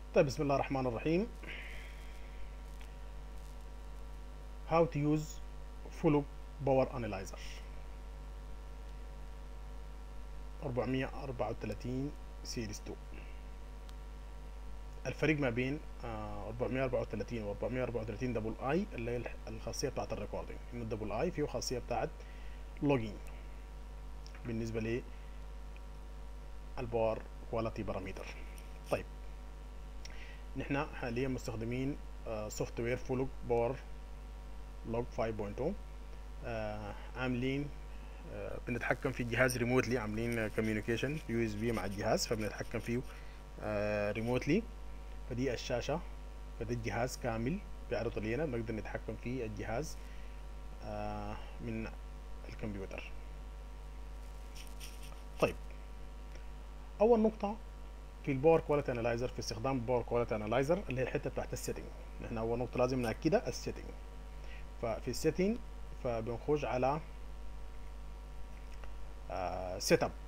طيب بسم الله الرحمن الرحيم how to use full power analyzer 434 سيريس 2 الفرق ما بين آه، 434 و 434 دبل اي اللي هي الخاصيه بتاعت الريكوردينج انه الدبل اي فيه خاصيه بتاعت لوجينج بالنسبه لي الباور كواليتي بارامتر طيب نحن حاليا مستخدمين سوفت وير فول باور لوج 5.0 آه، عاملين آه، بنتحكم في الجهاز ريموتلي عاملين كوميونيكيشن يو اس بي مع الجهاز فبنتحكم فيه ريموتلي فدي الشاشة فده الجهاز كامل بيعرض لنا بنقدر نتحكم في الجهاز آه، من الكمبيوتر طيب اول نقطة في الباور كواليتي انالايزر في استخدام الباور كواليتي انالايزر اللي هي الحتة بتاعت السيتنج نحن اول نقطة لازم نأكدها السيتنج ففي السيتنج فبنخش على سيت اب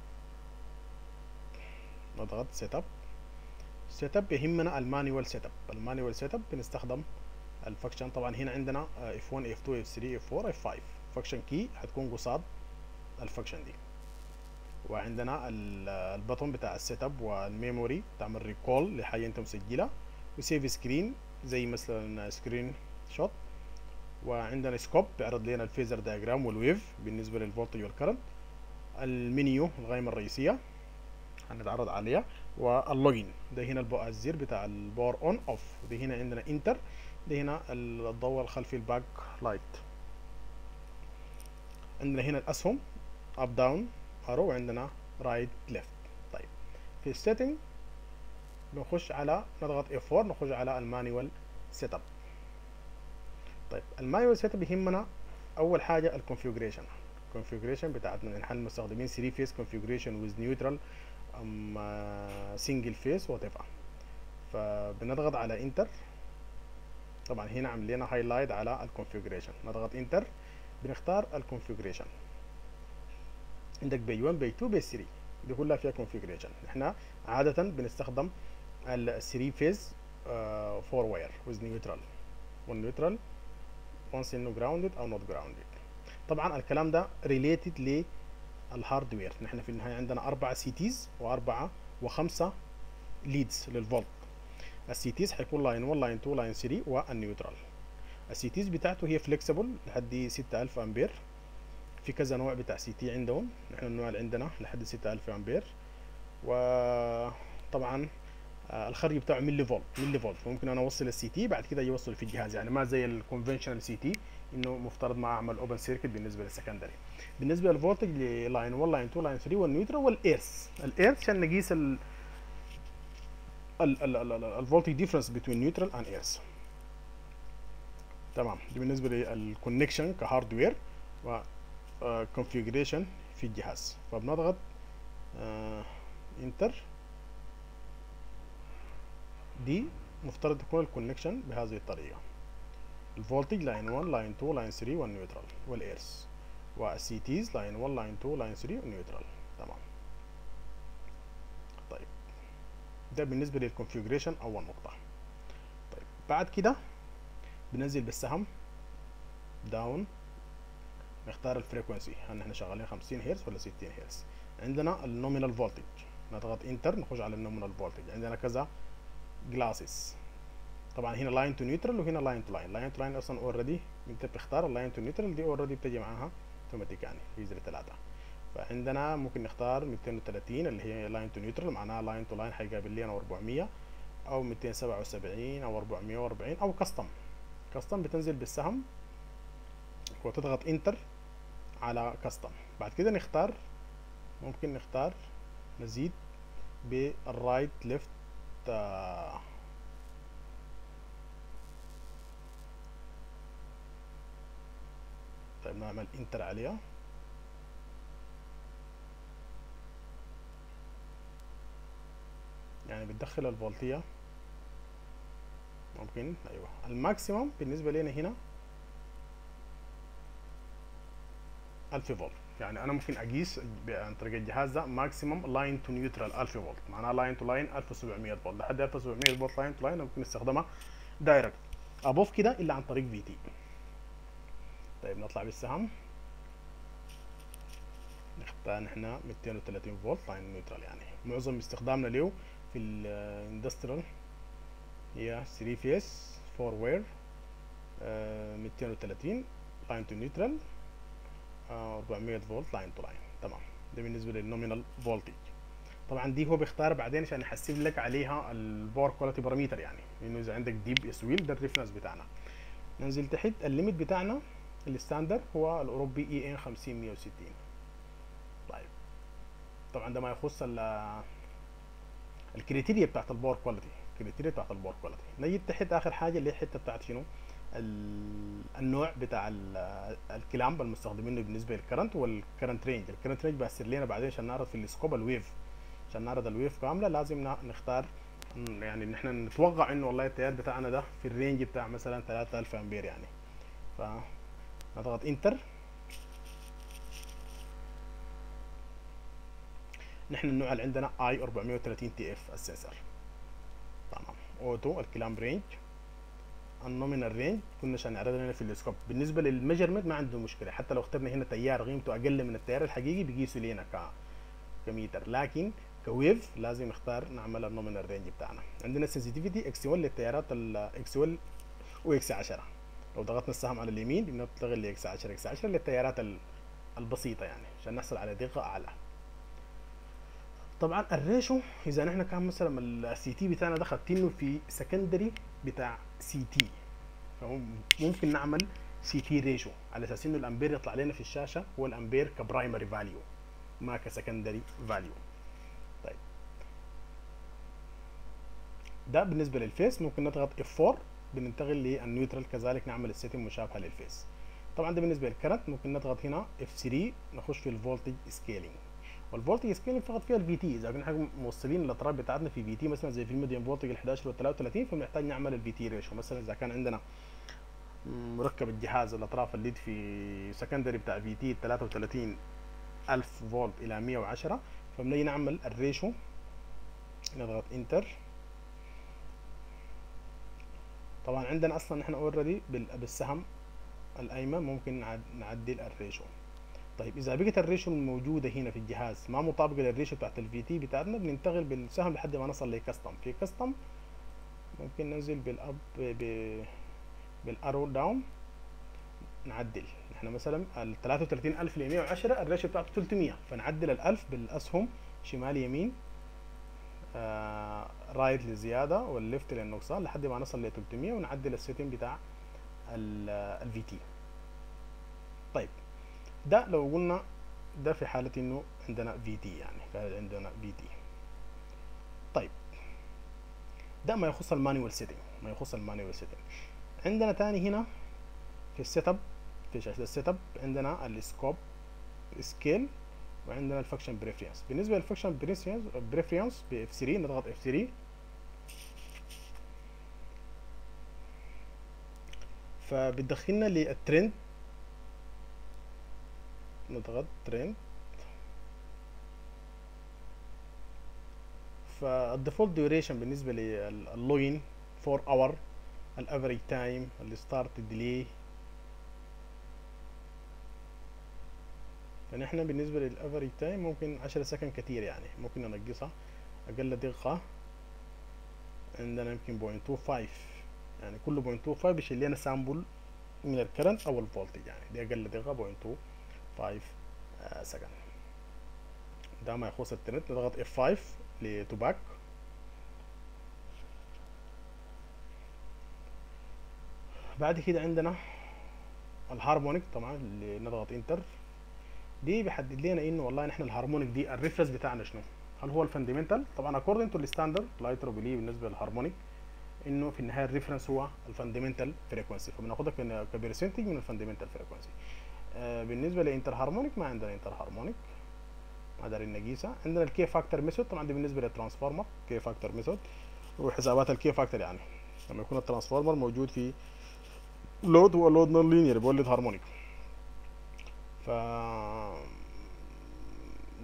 نضغط سيت اب سيت اب يهمنا المانيوال سيت اب المانيوال سيت اب بنستخدم الفانكشن طبعا هنا عندنا اف 1 اف 2 اف 3 اف 4 اف 5 فانكشن كي هتكون قصاد الفانكشن دي وعندنا البطن بتاع السيت اب والميموري تعمل ريكول لحاجه انت مسجلها وسيف سكرين زي مثلا سكرين شوت وعندنا سكوب بيعرض لنا الفيزر دايجرام والويف بالنسبه للفولتج والكرنت المنيو القائمه الرئيسيه هنتعرض عليها واللوجين ده هنا البو الزر بتاع الباور اون اوف ده هنا عندنا انتر ده هنا الضوء الخلفي الباك لايت عندنا هنا الاسهم اب داون ارو وعندنا رايت ليفت طيب في السيتنج بنخش على نضغط F4 نخش على المانيوال سيت اب طيب المانيوال سيت اب يهمنا اول حاجه الكونفيجريشن الكونفيجريشن بتاعتنا نحن مستخدمين 3 فيس كونفيجريشن ويز نيوترال ام سنجل فيس وات ايفر فبنضغط على انتر طبعا هنا عامل لنا هايلايت على الكونفيجريشن نضغط انتر بنختار الكونفيجريشن عندك بي 1 بي 2 بي 3 دي كلها فيها كونفيجريشن احنا عاده بنستخدم ال 3 فيز 4 واير ويز نيوترال والنيوترال once انه grounded او not grounded طبعا الكلام ده ريليتد للهاردوير نحن في النهايه عندنا اربعه سي تيز واربعه وخمسه ليدز للفولت السي تيز حيكون لاين 1 لاين 2 لاين 3 والنيوترال السي تيز بتاعته هي فليكسيبل لحد 6000 امبير في كذا نوع بتاع سي تي عندهم نحن النوع اللي عندنا لحد 6000 امبير وطبعا الخرج بتاعه ملي فولت ملي فولت ممكن انا اوصل السي تي بعد كده يوصل في الجهاز يعني ما زي الكونفشنال سي تي انه مفترض ما اعمل اوبن سيركت بالنسبه للسكندري بالنسبه للفولتج للاين 1 لاين 2 لاين 3 والنيوترال والايرث الايرث عشان نقيس ال الفولتج ديفرنس بين نيوترال اند ايرث تمام دي بالنسبه للكونكشن كهاردوير و كونفيجريشن في الجهاز فبنضغط انتر دي مفترض تكون الكونكشن بهذه الطريقه الفولتج لاين 1 لاين 2 لاين 3 والنيوترال والايرث والسي تيز لاين 1 لاين 2 لاين 3 والنيوترال تمام طيب ده بالنسبه للكونفيجريشن اول نقطه طيب بعد كده بننزل بالسهم داون نختار الفريكونسي هل احنا شغالين 50 هرتز ولا 60 هرتز عندنا النومينال فولتج نضغط انتر نخش على النومينال فولتج عندنا كذا جلاسز طبعا هنا لاين تو نيوترال وهنا لاين تو لاين لاين تو لاين اصلا اوريدي انت بتختار اللاين تو نيوترال دي اوريدي بتجي معاها اوتوماتيك يعني في زر ثلاثة فعندنا ممكن نختار 230 اللي هي لاين تو نيوترال معناها لاين تو لاين هيقابل لنا 400 او 277 او 440 او كاستم كاستم بتنزل بالسهم وتضغط انتر على كاستم بعد كده نختار ممكن نختار نزيد بالرايت ليفت طيب نعمل انتر عليها يعني بتدخل الفولتية ممكن ايوه الماكسيموم بالنسبة لنا هنا 1000 فولت يعني انا ممكن اقيس عن طريق الجهاز ده ماكسيمم لاين تو نيوترال 1000 فولت معناها لاين تو لاين 1700 فولت لحد 1700 فولت لاين تو لاين ممكن استخدمها دايركت ابوف كده الا عن طريق في تي طيب نطلع بالسهم نختار نحن 230 فولت لاين نيوترال يعني معظم استخدامنا له في الاندستريال هي 3 فيس 4 وير 230 لاين تو نيوترال 400 فولت لاين تو لاين تمام ده بالنسبه للنومينال فولتج طبعا دي هو بيختار بعدين عشان يحسب لك عليها الباور كواليتي بارامتر يعني انه اذا عندك ديب اسويل ده الريفرنس بتاعنا ننزل تحت الليميت بتاعنا الستاندر هو الاوروبي اي ان 50 160 طيب طبعا ده ما يخص الكريتيريا بتاعت الباور كواليتي الكريتيريا بتاعت الباور كواليتي نجي تحت اخر حاجه اللي هي الحته بتاعت شنو النوع بتاع الكلام المستخدمينه بالنسبه للكرنت والكرنت رينج الكرنت رينج بيصير لنا بعدين عشان نعرض في السكوب الويف عشان نعرض الويف كامله لازم نختار يعني ان احنا نتوقع انه والله التيار بتاعنا ده في الرينج بتاع مثلا 3000 امبير يعني فنضغط انتر نحن النوع اللي عندنا اي 430 تي اف السنسر تمام اوتو الكلام رينج النومينال رينج كنا عشان نعرض لنا في السكوب بالنسبه للميجرمنت ما عنده مشكله حتى لو اخترنا هنا تيار قيمته اقل من التيار الحقيقي بيقيسوا لنا ك كميتر لكن كويف لازم نختار نعمل النومينال رينج بتاعنا عندنا سنسيتيفيتي اكس 1 للتيارات الاكس 1 واكس 10 لو ضغطنا السهم على اليمين بنطلق لي اكس 10 اكس 10 للتيارات البسيطه يعني عشان نحصل على دقه اعلى طبعا الريشو اذا نحن كان مثلا السي تي بتاعنا ده خدتينه في سكندري بتاع سي تي فممكن نعمل سي تي ريشو على اساس انه الامبير يطلع لنا في الشاشه هو الامبير كبرايمري فاليو ما كسكندري فاليو طيب ده بالنسبه للفيس ممكن نضغط F4 بننتقل للنيوترال كذلك نعمل السيتنج مشابهه للفيس طبعا ده بالنسبه للكرنت ممكن نضغط هنا F3 نخش في الفولتج سكيلينج والفولتج سكيلينج فقط فيها الفي تي اذا كنا احنا موصلين الاطراف بتاعتنا في في تي مثلا زي في الميديم فولتج ال 11 وال 33 فبنحتاج نعمل الفي تي ريشيو مثلا اذا كان عندنا مركب الجهاز الاطراف الليد في سكندري بتاع في تي 33 1000 فولت الى 110 فبنيجي نعمل الريشو نضغط انتر طبعا عندنا اصلا احنا اوريدي بالسهم الايمن ممكن نعدل الريشو طيب اذا بقت الريشو الموجوده هنا في الجهاز ما مطابقه للريشو بتاعت الفي تي بتاعتنا بننتقل بالسهم لحد ما نصل لكستم في كستم ممكن ننزل بالاب بالارو داون نعدل احنا مثلا ال 33000 ل 110 الريشيو بتاعته 300 فنعدل ال 1000 بالاسهم شمال يمين آه رايت للزياده والليفت للنقصان لحد ما نصل ل 300 ونعدل السيتنج بتاع الفي تي طيب ده لو قلنا ده في حالة انه عندنا في تي يعني كان عندنا في تي طيب ده ما يخص المانيوال سيتنج ما يخص المانيوال سيتنج عندنا تاني هنا في السيت اب في شاشة السيت اب عندنا السكوب سكيل وعندنا الفانكشن بريفرنس بالنسبة للفانكشن بريفرنس بريفرنس ب F3 نضغط F3 فبتدخلنا للترند نضغط ترند فالديفولت ديوريشن بالنسبة لللوجين 4 اور الافريج تايم الستارت ديلي فنحن بالنسبة للافريج تايم ممكن 10 سكند كتير يعني ممكن ننقصها اقل دقة عندنا يمكن 0.25 يعني كل 0.25 بيشيل لنا سامبل من الكرنت او الفولتج يعني دي اقل دقة 0.2 سكند ده ما يخص الترنت نضغط F5 لتوباك بعد كده عندنا الهارمونيك طبعا اللي نضغط انتر دي بيحدد لنا انه والله نحن الهارمونيك دي الريفرنس بتاعنا شنو هل هو الفاندمنتال طبعا اكوردنج تو الستاندرد لايترو بلي بالنسبه للهارمونيك انه في النهايه الريفرنس هو الفاندمنتال فريكونسي فبناخدها كبرسنتج من الفاندمنتال فريكونسي آه بالنسبه لانتر هارمونيك ما عندنا انتر هارمونيك ما دارين نقيسها عندنا الكي فاكتور ميثود طبعا دي بالنسبه للترانسفورمر كي فاكتور ميثود وحسابات الكي فاكتور يعني لما يكون الترانسفورمر موجود في لود هو لود نون لينير بيولد هارمونيك ف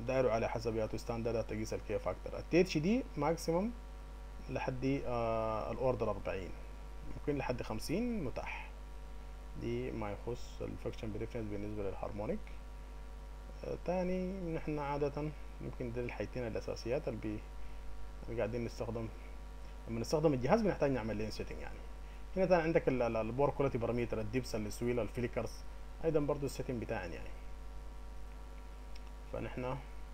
دايروا على حسب ياتو ستاندرد تقيس الكي فاكتور التيتش دي ماكسيمم لحد آه الاوردر 40 ممكن لحد 50 متاح دي ما يخص الفكشن بريفرنس بالنسبة للهارمونيك آه تاني نحن عادة يمكن دي الحيتين الأساسيات اللي, بي... اللي قاعدين نستخدم لما نستخدم الجهاز بنحتاج نعمل لين سيتنج يعني هنا تاني عندك البور كواليتي باراميتر الدبس السويل الفليكرز ايضا برضو السيتنج بتاعنا يعني فنحن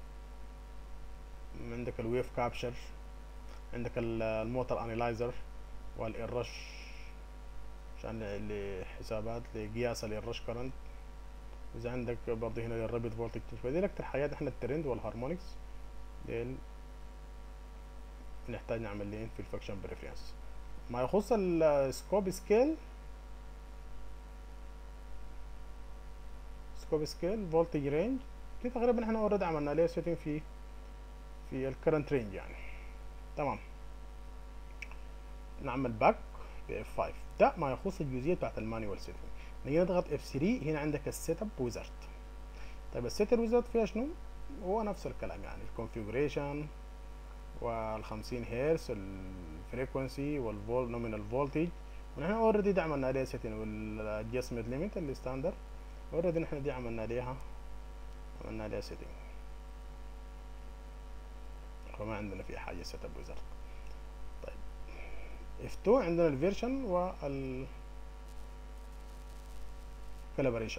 عندك الويف كابشر عندك الموتر انالايزر والإرش عشان لحسابات لقياس الإرش كرنت إذا عندك برضه هنا الرابط فولتج فدي أكتر حاجات احنا الترند والهارمونكس ديل نحتاج نعمل لين في الفكشن بريفرنس ما يخص السكوب سكيل سكوب سكيل فولتج رينج دي تقريبا احنا اوريدي عملنا ليه سيتنج في في الكرنت رينج يعني تمام نعمل باك ب F5 ده ما يخص الجزئيه بتاعت المانيوال سيتنج نيجي نضغط F3 هنا عندك السيت اب ويزارد طيب السيت اب ويزارد فيها شنو هو نفس الكلام يعني الكونفيجريشن وال 50 هرتز الفريكونسي والفول نومينال فولتج ونحن اوريدي دي عملنا عليها سيتنج والادجستمنت ليميت اللي ستاندر اوريدي نحن دي عملنا عليها عملنا عليها سيتنج فما عندنا فيها حاجة سيت اب ويزر طيب F2 عندنا الفيرجن وال كالبريشن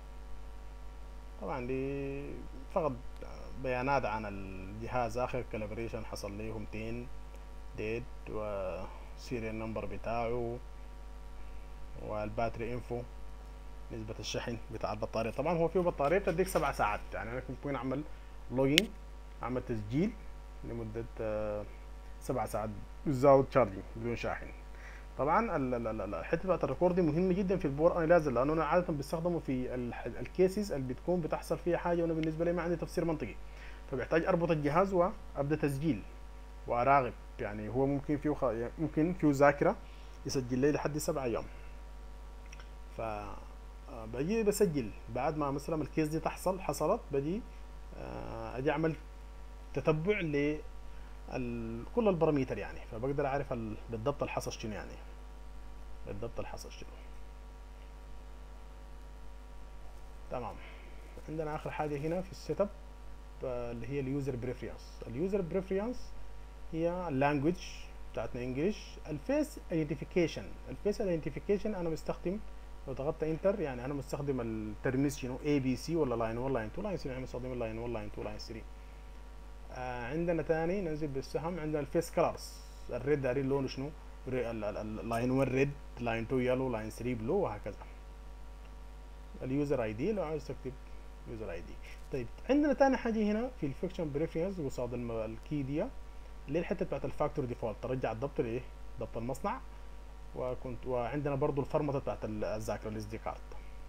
طبعا دي فقط بيانات عن الجهاز اخر كالبريشن حصل ليه 200 ديت وسيريال نمبر بتاعه والباتري انفو نسبة الشحن بتاع البطارية طبعا هو فيه بطارية بتديك سبع ساعات يعني انا ممكن اعمل لوجين اعمل تسجيل لمدة آه سبع ساعات ويزاوت تشارجنج بدون شاحن طبعا الحته بتاعت الريكورد مهمه جدا في البور انالايزر لانه انا عاده بستخدمه في الكيسز اللي بتكون بتحصل فيها حاجه وانا بالنسبه لي ما عندي تفسير منطقي فبحتاج اربط الجهاز وابدا تسجيل واراقب يعني هو ممكن فيه خ... ممكن فيه ذاكره يسجل لي لحد سبعة ايام ف بجي بسجل بعد ما مثلا الكيس دي تحصل حصلت بجي اجي اعمل تتبع ل كل البراميتر يعني فبقدر اعرف ال... بالضبط الحصل شنو يعني بالضبط الحصل شنو تمام عندنا اخر حاجه هنا في السيت اب اللي هي اليوزر بريفرنس اليوزر بريفرنس هي اللانجوج بتاعتنا انجلش الفيس ايدنتيفيكيشن الفيس ايدنتيفيكيشن انا مستخدم لو ضغطت انتر يعني انا مستخدم الترميز شنو اي بي سي ولا لاين 1 لاين 2 لاين 3 يعني مستخدم اللاين 1 لاين 2 لاين 3 آه عندنا تاني ننزل بالسهم عندنا الفيس كلرز الريد دارين لونه شنو لاين 1 ريد لاين 2 يلو لاين 3 بلو وهكذا اليوزر اي دي لو عايز تكتب يوزر اي دي طيب عندنا تاني حاجه هنا في الفيكشن بريفرنس قصاد الكي دي اللي هي الحته بتاعت الفاكتور ديفولت ترجع الضبط لايه ضبط المصنع وكنت وعندنا برضو الفرمته بتاعت الذاكره الاس دي كارد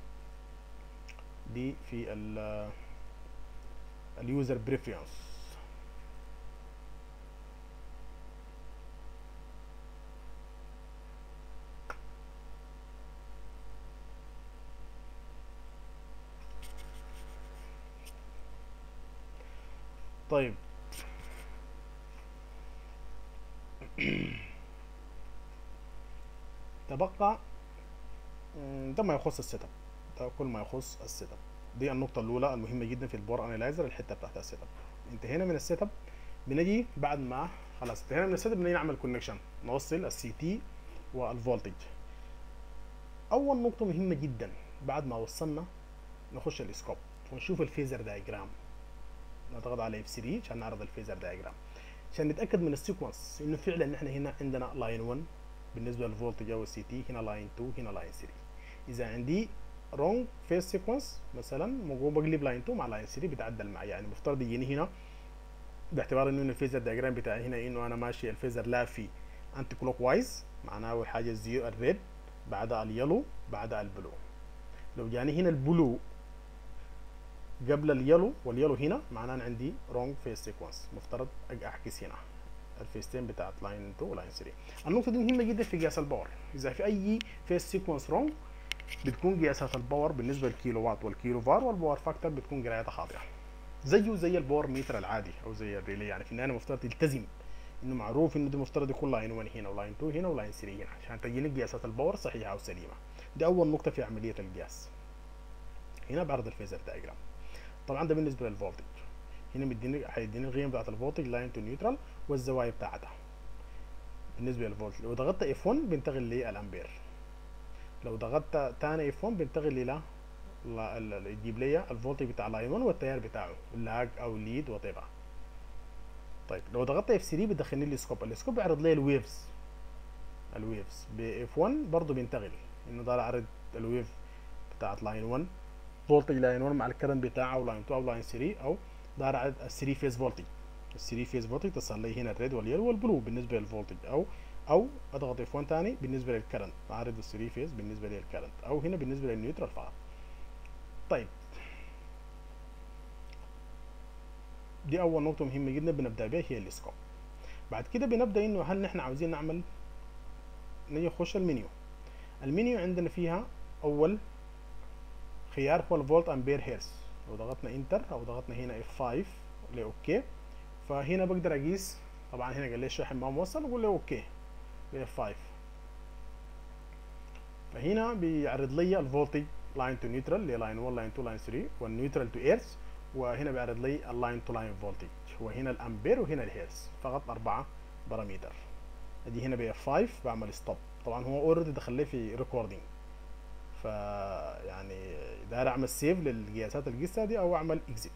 دي في ال اليوزر بريفرنس طيب تبقى ده ما يخص السيت اب ده كل ما يخص السيت اب دي النقطة الأولى المهمة جدا في البور انالايزر الحتة بتاعت السيت اب انتهينا من السيت اب بنجي بعد ما خلاص انتهينا من السيت اب بنجي نعمل كونكشن نوصل السي تي والفولتج أول نقطة مهمة جدا بعد ما وصلنا نخش الاسكوب ونشوف الفيزر دايجرام نضغط على اف 3 عشان نعرض الفيزر دايجرام عشان نتاكد من السيكونس انه فعلا احنا هنا عندنا لاين 1 بالنسبه للفولتج او السي تي هنا لاين 2 هنا لاين 3 اذا عندي رونج فيز سيكونس مثلا مقوم بقلب لاين 2 مع لاين 3 بيتعدل معي يعني مفترض يجيني هنا باعتبار انه الفيزر دايجرام بتاعي هنا انه انا ماشي الفيزر لافي انتي كلوك وايز معناه اول حاجه الزيرو الريد بعدها اليلو بعدها البلو لو جاني هنا البلو قبل اليلو واليلو هنا معناه عندي رونج فيس سيكونس مفترض اعكس هنا الفيستين بتاعت لاين 2 ولاين 3 النقطه دي مهمه جدا في قياس الباور اذا في اي فيس سيكونس رونج بتكون قياسات الباور بالنسبه للكيلو وات والكيلو فار والباور فاكتور بتكون قرايتها خاطئه زيه زي الباور ميتر العادي او زي الريلي يعني في النهايه المفترض تلتزم انه معروف انه ده مفترض يكون لاين 1 هنا ولاين 2 هنا ولاين 3 هنا عشان تجي لك قياسات الباور صحيحه او سليمه دي اول نقطه في عمليه القياس هنا بعرض الفيزر دايجرام طبعا ده بالنسبه للفولتج هنا مديني هيديني القيم بتاعت الفولتج لاين تو نيوترال والزوايا بتاعتها بالنسبه للفولت لو ضغطت اف 1 بينتقل للامبير لو ضغطت تاني اف 1 بينتقل الى يجيب لي الفولتج بتاع لاين 1 والتيار بتاعه اللاج او الليد وات طيب لو ضغطت اف 3 بيدخلني لي سكوب السكوب بيعرض لي الويفز الويفز باف 1 برضه بينتقل انه ده عرض الويف بتاعت لاين 1 فولتج لاين 1 مع الكرنت بتاعه لاين 2 او لاين 3 او ده عرض ال 3 فيز فولتج ال 3 فيز فولتج تصل لي هنا الريد واليلو والبلو بالنسبه للفولتج او او اضغط اف 1 ثاني بالنسبه للكرنت عارض ال 3 فيز بالنسبه للكرنت او هنا بالنسبه للنيوترال فقط طيب دي اول نقطه مهمه جدا بنبدا بها هي السكوب بعد كده بنبدا انه هل نحن عاوزين نعمل نيجي نخش المنيو المنيو عندنا فيها اول خيار هو الفولت امبير هيرس لو ضغطنا انتر او ضغطنا هنا اف 5 لاوكي فهنا بقدر اقيس طبعا هنا قال لي الشاحن ما موصل اقول له اوكي اف 5 فهنا بيعرض لي الفولتج لاين تو نيوترال لاين 1 لاين 2 لاين 3 والنيوترال تو ايرث وهنا بيعرض لي اللاين تو لاين فولتج وهنا الامبير وهنا الهيرس فقط اربعه بارامتر ادي هنا ب 5 بعمل ستوب طبعا هو اوريدي دخل لي في ريكوردينج ف يعني داير اعمل سيف للقياسات القصه دي او اعمل اكزيت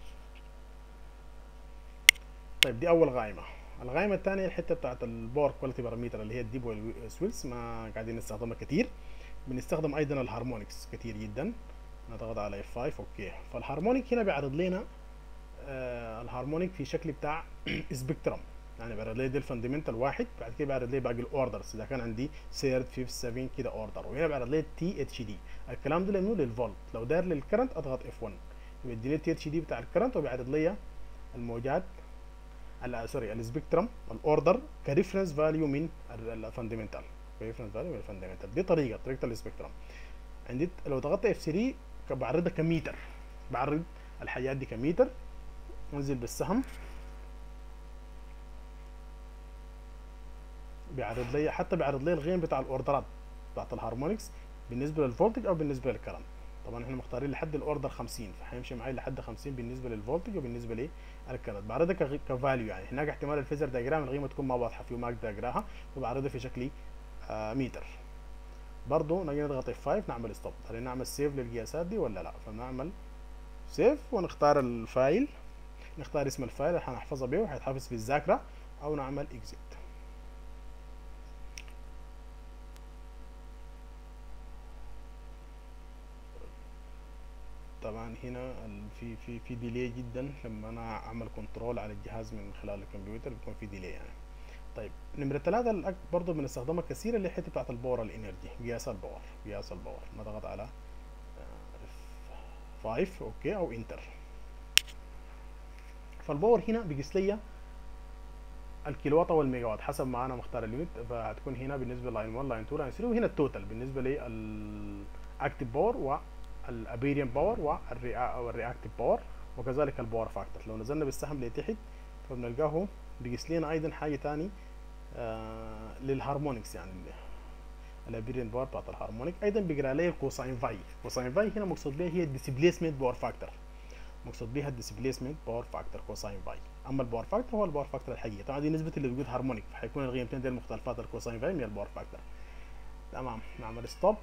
طيب دي اول قائمه القائمه الثانيه الحته بتاعت الباور كواليتي بارامتر اللي هي الديب والسويلز ما قاعدين نستخدمها كتير بنستخدم ايضا الهارمونكس كتير جدا نضغط على F5 اوكي فالهارمونيك هنا بيعرض لنا آه الهارمونيك في شكل بتاع سبيكترم يعني بيعرض لي دي الفاندمنتال واحد بعد كده بيعرض لي باقي الاوردرز اذا كان عندي سيرد 5 7 كده اوردر وهنا بيعرض لي تي اتش دي الكلام ده لانه للفولت لو داير للكرنت اضغط F1 بيديني التي اتش دي بتاع الكرنت وبيعرض لي الموجات سوري السبيكترم الاوردر كريفرنس فاليو من الفاندمنتال كريفرنس فاليو من الفاندمنتال دي طريقه طريقه السبيكترم عندي لو ضغطت اف 3 بعرضها كميتر بعرض الحاجات دي كميتر انزل بالسهم بيعرض لي حتى بيعرض لي القيم بتاع الاوردرات بتاعت الهارمونكس بالنسبه للفولتج او بالنسبه للكرنت طبعا احنا مختارين لحد الاوردر 50 فهيمشي معي لحد 50 بالنسبه للفولتج وبالنسبه للكرنت بعرضها كفاليو يعني هناك احتمال الفيزر دايجرام القيمه تكون ما واضحه فيه وما اقدر اقراها فبعرضها في شكل آه متر برضو نجي نضغط F5 نعمل ستوب هل نعمل سيف للقياسات دي ولا لا فنعمل سيف ونختار الفايل نختار اسم الفايل اللي هنحفظه بيه وهيتحفظ في الذاكرة او نعمل اكزيت طبعا هنا في في في ديلي جدا لما انا اعمل كنترول على الجهاز من خلال الكمبيوتر بيكون في ديلي يعني طيب نمرة ثلاثة برضه بنستخدمها كثيرا اللي حتة بتاعت الباور الانرجي قياس الباور قياس الباور نضغط على 5 اوكي او انتر فالباور هنا بيقيس لي الكيلوات او الميجا وات حسب ما انا مختار اليونت فهتكون هنا بالنسبه لاين 1 لاين 2 لاين 3 وهنا التوتال بالنسبه للاكتيف باور والابيريان باور والرياكتيف باور وكذلك الباور فاكتور لو نزلنا بالسهم لتحت فبنلقاه بيقيس لنا ايضا حاجه تاني آه للهارمونكس يعني الابيريان باور بتاعت الهارمونيك ايضا بيقرا لي الكوساين فاي الكوساين فاي هنا مقصود بها هي الديسبليسمنت باور فاكتور مقصود بها الديسبليسمنت باور فاكتور كوساين فاي اما الباور فاكتور هو الباور فاكتور الحقيقي طبعا دي نسبه اللي بيوجد هارمونيك فحيكون القيمتين دي المختلفات الكوساين فاي من الباور فاكتور تمام نعمل ستوب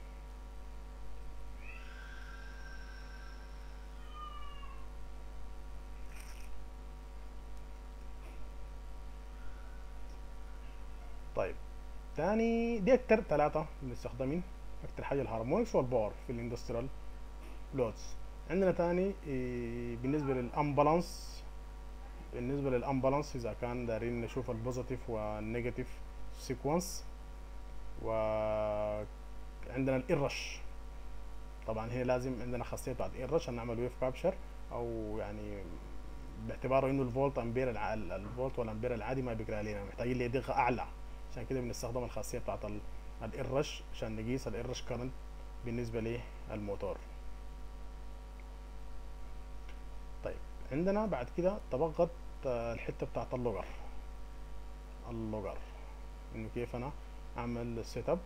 طيب تاني دي اكتر ثلاثة بنستخدمين اكتر حاجة الهارمونكس والباور في الاندستريال لودز عندنا تاني إيه بالنسبة للامبالانس بالنسبة للامبالانس اذا كان دارين نشوف البوزيتيف والنيجاتيف سيكونس وعندنا الارش طبعا هنا لازم عندنا خاصية بعد الارش عشان نعمل ويف كابشر او يعني باعتباره انه الفولت امبير الع... الفولت والامبير العادي ما بيقرا لنا محتاجين لي دقة اعلى عشان كده بنستخدم الخاصيه بتاعت الارش عشان نقيس الارش كرنت بالنسبه للموتور طيب عندنا بعد كده تبقت آه، الحته بتاعت اللوجر اللوجر انه كيف انا اعمل سيت اب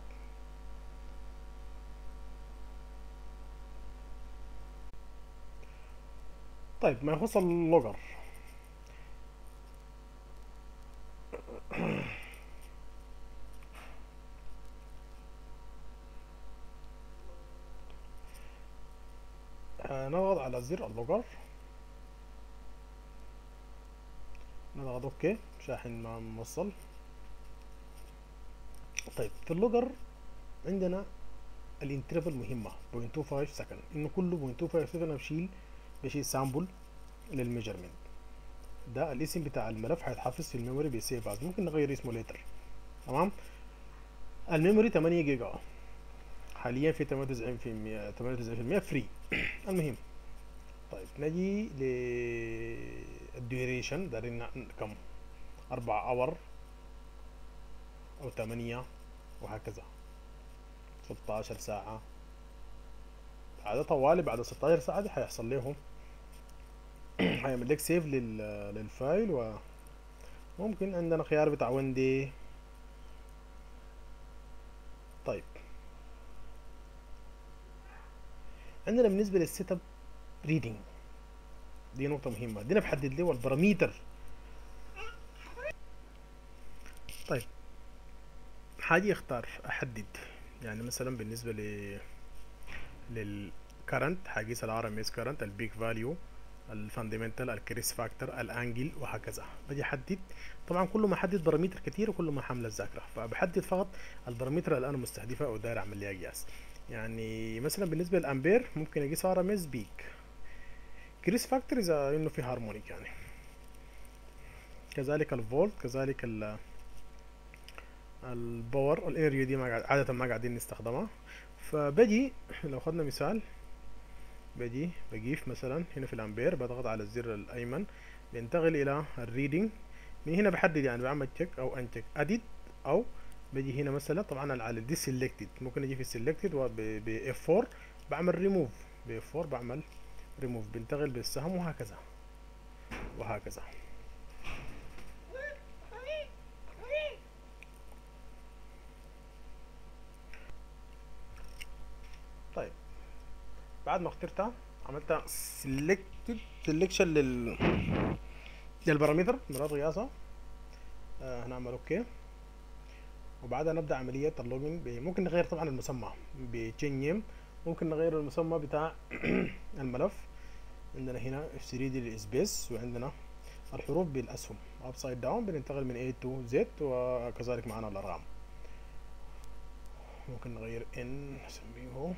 طيب ما يخص اللوجر آه، نضغط على زر اللوجر نضغط اوكي شاحن ما موصل طيب في اللوجر عندنا الانترفال مهمة 0.25 سكند انه كله 0.25 سكند بشيل بشيل سامبل للميجرمنت ده الاسم بتاع الملف هيتحفظ في الميموري بسيف از ممكن نغير اسمه ليتر تمام الميموري 8 جيجا حاليا في 98% 98% فري المهم طيب نجي للديوريشن دارين كم أربع اور أو تمانية وهكذا ستاشر ساعة هذا طوالي بعد ستاشر ساعة دي هيحصل لهم هيعمل لك سيف لل... للفايل وممكن عندنا خيار بتاع وين دي طيب عندنا بالنسبة للسيت اب ريدنج دي نقطة مهمة دينا بحدد له الباراميتر طيب حاجة اختار احدد يعني مثلا بالنسبة ل للكرنت حقيس الار ام اس كرنت البيك فاليو الفاندمنتال الكريس فاكتور الانجل وهكذا بدي احدد طبعا كل ما احدد بارامتر كتير وكل ما حمل الذاكره فبحدد فقط البارامتر اللي انا مستهدفه او داير اعمل لها قياس يعني مثلا بالنسبه للامبير ممكن اقيس ار ام اس بيك كريس فاكتور اذا انه في هارمونيك يعني كذلك الفولت كذلك ال الباور الانرجي دي ما عاده ما قاعدين نستخدمها فبجي لو خدنا مثال بجي بجيف مثلا هنا في الامبير بضغط على الزر الايمن بينتقل الى الريدنج من هنا بحدد يعني بعمل تشيك او ان تشيك اديت او بجي هنا مثلا طبعا على دي سيلكتد ممكن اجي في سيلكتد ب اف 4 بعمل ريموف ب اف 4 بعمل ريموف بنتقل بالسهم وهكذا وهكذا طيب بعد ما اخترتها عملت سيلكتد سيلكشن لل للبارامتر مرات قياسها آه هنعمل اوكي وبعدها نبدا عمليه اللوجن ممكن نغير طبعا المسمى بتشين نيم ممكن نغير المسمى بتاع الملف عندنا هنا اف 3 دي للسبيس وعندنا الحروف بالاسهم ابسايد داون بننتقل من A to Z وكذلك معنا الارقام ممكن نغير ان نسميه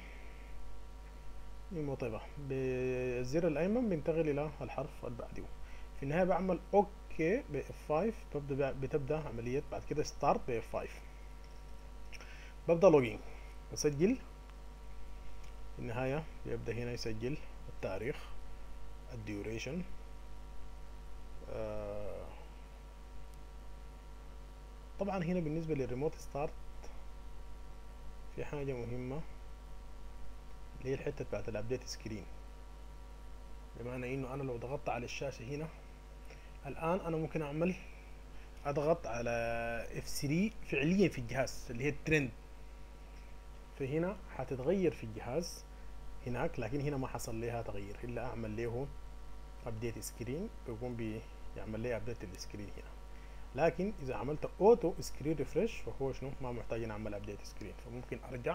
طيبة بالزر الايمن بنتقل الى الحرف اللي بعده في النهايه بعمل اوكي ب F5 ببدا بتبدا عمليه بعد كده ستارت ب F5 ببدا لوجين بسجل في النهايه بيبدا هنا يسجل التاريخ الديوريشن آه طبعا هنا بالنسبه للريموت ستارت في حاجه مهمه اللي هي الحته بتاعت الابديت سكرين بمعنى انه انا لو ضغطت على الشاشه هنا الان انا ممكن اعمل اضغط على F3 فعليا في الجهاز اللي هي الترند فهنا حتتغير في الجهاز هناك لكن هنا ما حصل لها تغيير الا اعمل له ابديت سكرين بيقوم بيعمل لي ابديت السكرين هنا لكن اذا عملت اوتو سكرين ريفرش فهو شنو ما محتاج نعمل ابديت سكرين فممكن ارجع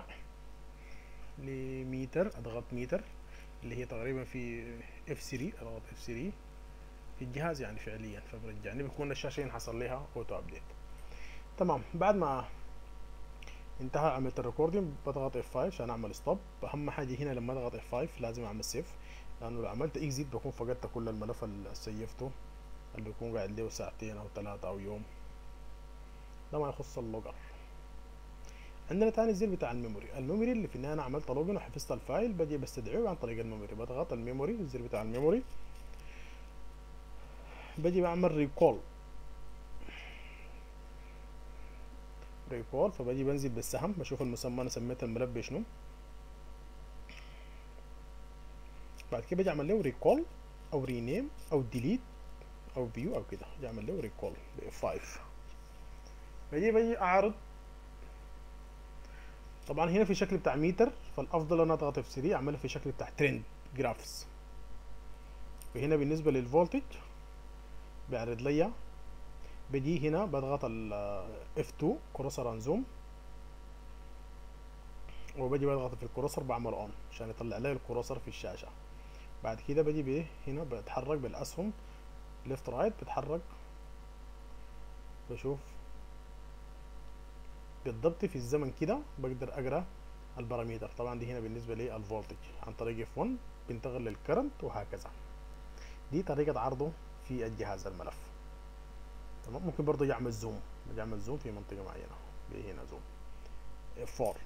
لميتر اضغط ميتر اللي هي تقريبا في اف 3 اضغط اف 3 في الجهاز يعني فعليا فبرجعني بكون الشاشه حصل لها اوتو ابديت تمام بعد ما انتهى عملت الريكوردينج بضغط F5 عشان اعمل ستوب اهم حاجه هنا لما اضغط F5 لازم اعمل سيف لانه لو عملت اكزيت بكون فقدت كل الملف اللي سيفته اللي بيكون قاعد له ساعتين او ثلاثة او يوم ده ما يخص اللوجر عندنا تاني الزر بتاع الميموري الميموري اللي في النهايه انا عملت لوجن وحفظت الفايل بجي بستدعيه عن طريق الميموري بضغط الميموري الزر بتاع الميموري بجي بعمل ريكول ريكول فبجي بنزل بالسهم بشوف المسمى انا سميت الملف بشنو بعد كده بجي اعمل له ريكول او رينيم او ديليت او فيو او كده يعمل له ريكول ب 5 بجي بجي اعرض طبعا هنا في شكل بتاع ميتر فالافضل انا اضغط اف 3 اعمله في شكل بتاع ترند جرافس وهنا بالنسبه للفولتج بيعرض لي بجي هنا بضغط ال F2 كروسر ان زوم وبجي بضغط في الكروسر بعمل اون عشان يطلع لي الكروسر في الشاشة بعد كده بجي بايه هنا بتحرك بالاسهم ليفت رايت بتحرك بشوف بالضبط في الزمن كده بقدر اقرا الباراميتر طبعا دي هنا بالنسبة لي الفولتج عن طريق F1 بينتقل للكرنت وهكذا دي طريقة عرضه في الجهاز الملف تمام ممكن برضه يعمل زوم يعمل زوم في منطقة معينة هنا زوم F4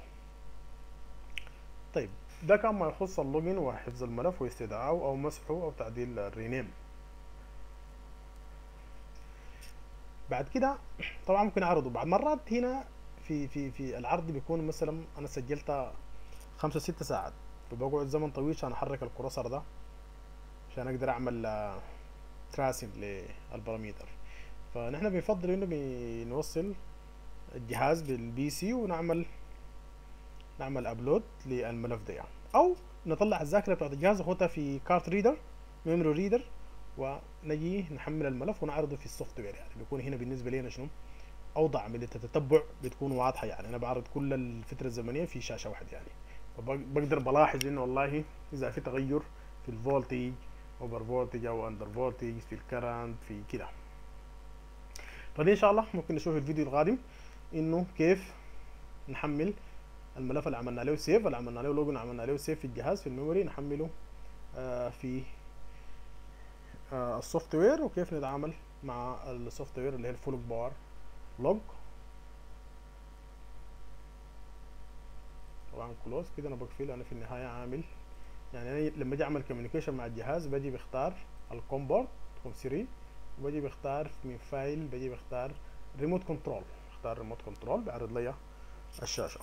طيب ده كان ما يخص اللوجين وحفظ الملف واستدعائه او مسحه او تعديل الرينيم بعد كده طبعا ممكن اعرضه بعد مرات هنا في في في العرض بيكون مثلا انا سجلت خمسة ستة ساعات فبقعد زمن طويل عشان احرك الكروسر ده عشان اقدر اعمل تراسنج للباراميتر فنحن بنفضل انه بنوصل الجهاز بالبي سي ونعمل نعمل ابلود للملف ده او نطلع الذاكره بتاعت الجهاز نحطها في كارت ريدر ميموري ريدر ونجي نحمل الملف ونعرضه في السوفت وير يعني بيكون هنا بالنسبه لنا شنو اوضح عمليه التتبع بتكون واضحه يعني انا بعرض كل الفتره الزمنيه في شاشه واحده يعني فبقدر بلاحظ انه والله اذا في تغير في الفولتج اوفر فولتج او اندر فولتج في الكرنت في كده فدي ان شاء الله ممكن نشوف الفيديو القادم انه كيف نحمل الملف اللي عملنا له سيف اللي عملنا له لوجن عملنا له سيف في الجهاز في الميموري نحمله آه في آه السوفت وير وكيف نتعامل مع السوفت وير اللي هي الفول باور لوج طبعا كلوز كده انا بقفل انا في النهايه عامل يعني أنا لما اجي اعمل كوميونيكيشن مع الجهاز باجي بختار الكوم بورد كوم 3 وبجي بختار من فايل بجي بختار ريموت كنترول اختار ريموت كنترول بيعرض لي الشاشه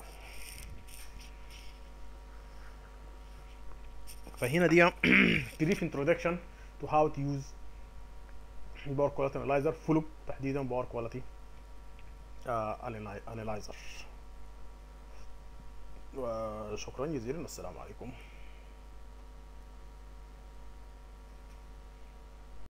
فهنا دي brief introduction to how to use power quality analyzer فلوب تحديدا power quality uh, analyzer وشكرا جزيلا والسلام عليكم